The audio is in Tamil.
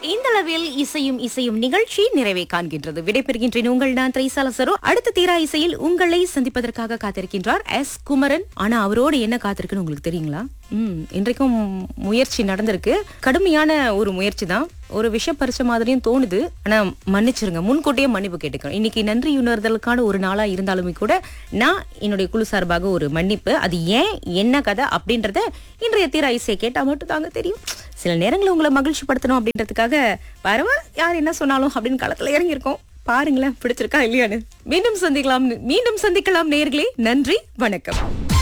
இந்த அளவில் இசையும் இசையும் நிகழ்ச்சி நிறைவை காண்கின்றது விடைபெறுகின்றேன் உங்கள் நான் திரைசாலசரோ அடுத்த தீரா இசையில் உங்களை சந்திப்பதற்காக காத்திருக்கின்றார் எஸ் குமரன் ஆனா அவரோடு என்ன காத்திருக்குன்னு உங்களுக்கு தெரியுங்களா ம் இன்றைக்கும் முயற்சி நடந்திருக்கு கடுமையான ஒரு முயற்சி தான் ஒரு விஷயம் பறிச்ச மாதிரியும் தோணுது ஆனா மன்னிச்சிருங்க முன்கூட்டியே மன்னிப்பு கேட்டுக்கிறோம் இன்னைக்கு நன்றி உணர்தலுக்கான ஒரு நாளா இருந்தாலுமே கூட நான் என்னுடைய குழு சார்பாக ஒரு மன்னிப்பு அது ஏன் என்ன கதை அப்படின்றத இன்றைய தீரா இசையை கேட்டா மட்டும் தாங்க தெரியும் சில நேரங்களில் உங்களை மகிழ்ச்சி படுத்தணும் அப்படின்றதுக்காக பரவாயில்ல யார் என்ன சொன்னாலும் அப்படின்னு களத்துல இறங்கியிருக்கோம் பாருங்களேன் பிடிச்சிருக்கா இல்லையான்னு மீண்டும் சந்திக்கலாம் மீண்டும் சந்திக்கலாம் நேர்களே நன்றி வணக்கம்